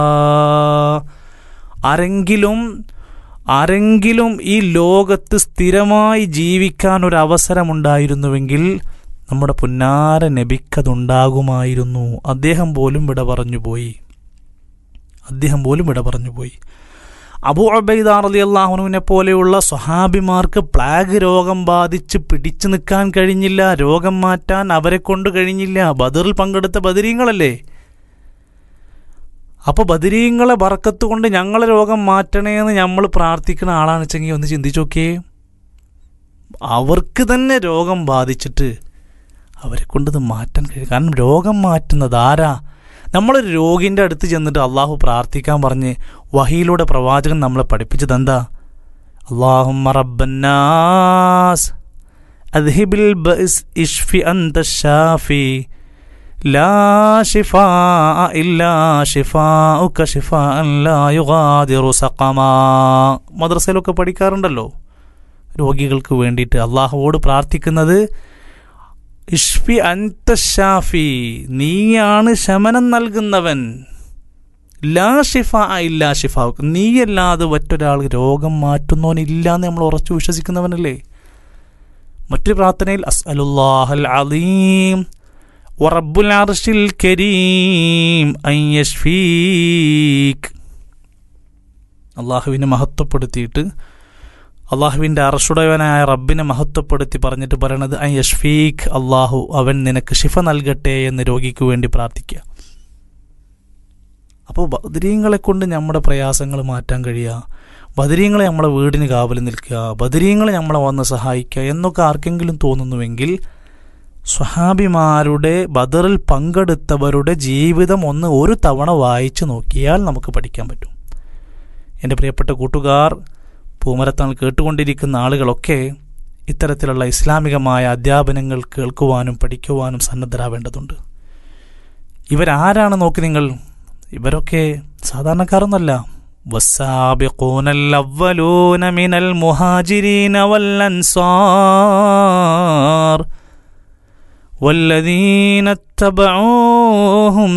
ആരെങ്കിലും ആരെങ്കിലും ഈ ലോകത്ത് സ്ഥിരമായി ജീവിക്കാൻ ഒരു അവസരമുണ്ടായിരുന്നുവെങ്കിൽ നമ്മുടെ പുന്നാര നബിക്കതുണ്ടാകുമായിരുന്നു അദ്ദേഹം പോലും വിട പറഞ്ഞുപോയി അദ്ദേഹം പോലും വിട പറഞ്ഞുപോയി അബു അബൈദാർ അലി അള്ളാഹുനുവിനെ പോലെയുള്ള സ്വഹാബിമാർക്ക് പ്ലാഗ് രോഗം ബാധിച്ച് പിടിച്ചു നിൽക്കാൻ കഴിഞ്ഞില്ല രോഗം മാറ്റാൻ അവരെ കൊണ്ട് കഴിഞ്ഞില്ല ബദറിൽ പങ്കെടുത്ത ബദരീങ്ങളല്ലേ അപ്പോൾ ബദരീങ്ങളെ ബറക്കത്ത് കൊണ്ട് ഞങ്ങളെ രോഗം മാറ്റണേ എന്ന് നമ്മൾ പ്രാർത്ഥിക്കുന്ന ആളാണ് വെച്ചെങ്കിൽ ഒന്ന് ചിന്തിച്ചു നോക്കിയേ അവർക്ക് തന്നെ രോഗം ബാധിച്ചിട്ട് അവരെ കൊണ്ടത് മാറ്റാൻ കഴിയും കാരണം രോഗം മാറ്റുന്നത് ആരാ നമ്മളൊരു രോഗിൻ്റെ അടുത്ത് ചെന്നിട്ട് അള്ളാഹു പ്രാർത്ഥിക്കാൻ പറഞ്ഞ് വഹിയിലൂടെ പ്രവാചകൻ നമ്മളെ പഠിപ്പിച്ചത് എന്താ അള്ളാഹു റബ്ബന്നാസ് അദ്ഹിബിൽ ബഇസ് ഇഷ്ഫി അന്ത ഷാഫി ലാ ഷിഫാ ഇല്ലാ ഷിഫാഉക ഷിഫാഅൻ ലാ യുഗാദിറു സഖമാ മദ്രസയിലൊക്കെ പഠിക്കാറുണ്ടല്ലോ രോഗികൾക്ക് വേണ്ടിയിട്ട് അള്ളാഹുവോട് പ്രാർത്ഥിക്കുന്നത് ഇഷ്ഫി അന്ത ഷാഫി നീയാണ് ശമനം നൽകുന്നവൻ ലാ ഷിഫ ഇല്ലാ ഷിഫ നീയല്ലാതെ മറ്റൊരാൾ രോഗം മാറ്റുന്നവനില്ല എന്ന് നമ്മൾ ഉറച്ചു വിശ്വസിക്കുന്നവനല്ലേ മറ്റൊരു പ്രാർത്ഥനയിൽ അസ്അലുല്ലാഹൽ അലീം വറബ്ബുൽ അർഷിൽ കരീം അൻ യഷ്ഫീക് അള്ളാഹുവിനെ മഹത്വപ്പെടുത്തിയിട്ട് അള്ളാഹുവിൻ്റെ അറഷുടവനായ റബ്ബിനെ മഹത്വപ്പെടുത്തി പറഞ്ഞിട്ട് പറയണത് ഐ യഷ്ഫീഖ് അള്ളാഹു അവൻ നിനക്ക് ഷിഫ നൽകട്ടെ എന്ന് രോഗിക്ക് വേണ്ടി പ്രാർത്ഥിക്കുക അപ്പോൾ ബദരീങ്ങളെ കൊണ്ട് നമ്മുടെ പ്രയാസങ്ങൾ മാറ്റാൻ കഴിയുക ബദരീങ്ങളെ നമ്മളെ വീടിന് കാവൽ നിൽക്കുക ബദരീങ്ങളെ നമ്മളെ വന്ന് സഹായിക്കുക എന്നൊക്കെ ആർക്കെങ്കിലും തോന്നുന്നുവെങ്കിൽ സ്വഹാബിമാരുടെ ബദറിൽ പങ്കെടുത്തവരുടെ ജീവിതം ഒന്ന് ഒരു തവണ വായിച്ചു നോക്കിയാൽ നമുക്ക് പഠിക്കാൻ പറ്റും എൻ്റെ പ്രിയപ്പെട്ട കൂട്ടുകാർ പൂമരത്താൽ കേട്ടുകൊണ്ടിരിക്കുന്ന ആളുകളൊക്കെ ഇത്തരത്തിലുള്ള ഇസ്ലാമികമായ അധ്യാപനങ്ങൾ കേൾക്കുവാനും പഠിക്കുവാനും സന്നദ്ധരാവേണ്ടതുണ്ട് ഇവരാരാണ് നോക്കി നിങ്ങൾ ഇവരൊക്കെ സാധാരണക്കാരൊന്നല്ല والسابقون الأولون من المهاجرين والأنصار والذين اتبعوهم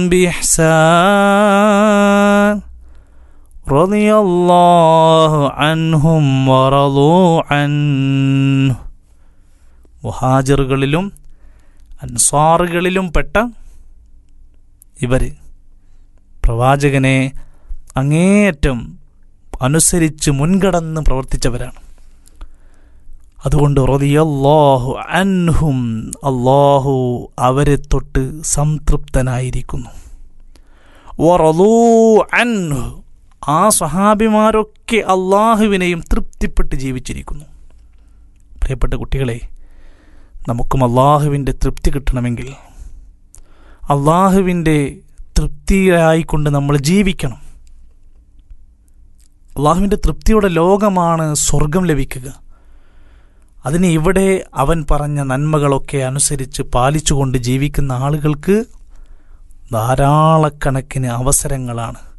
بإحسان رضي الله عنهم ورضوا عنه മുഹാജിറുകളിലും അൻസാറുകളിലും പെട്ട ഇവർ പ്രവാചകനെ അങ്ങേയറ്റം അനുസരിച്ച് മുൻകടന്ന് പ്രവർത്തിച്ചവരാണ് അതുകൊണ്ട് റതിയല്ലാഹു അൻഹും അള്ളാഹു അവരെ തൊട്ട് സംതൃപ്തനായിരിക്കുന്നു വറലൂ അൻഹു ആ സ്വഹാബിമാരൊക്കെ അള്ളാഹുവിനെയും തൃപ്തിപ്പെട്ട് ജീവിച്ചിരിക്കുന്നു പ്രിയപ്പെട്ട കുട്ടികളെ നമുക്കും അള്ളാഹുവിൻ്റെ തൃപ്തി കിട്ടണമെങ്കിൽ അള്ളാഹുവിൻ്റെ തൃപ്തിയായിക്കൊണ്ട് നമ്മൾ ജീവിക്കണം അള്ളാഹുവിൻ്റെ തൃപ്തിയുടെ ലോകമാണ് സ്വർഗം ലഭിക്കുക അതിന് ഇവിടെ അവൻ പറഞ്ഞ നന്മകളൊക്കെ അനുസരിച്ച് പാലിച്ചുകൊണ്ട് ജീവിക്കുന്ന ആളുകൾക്ക് ധാരാളക്കണക്കിന് അവസരങ്ങളാണ്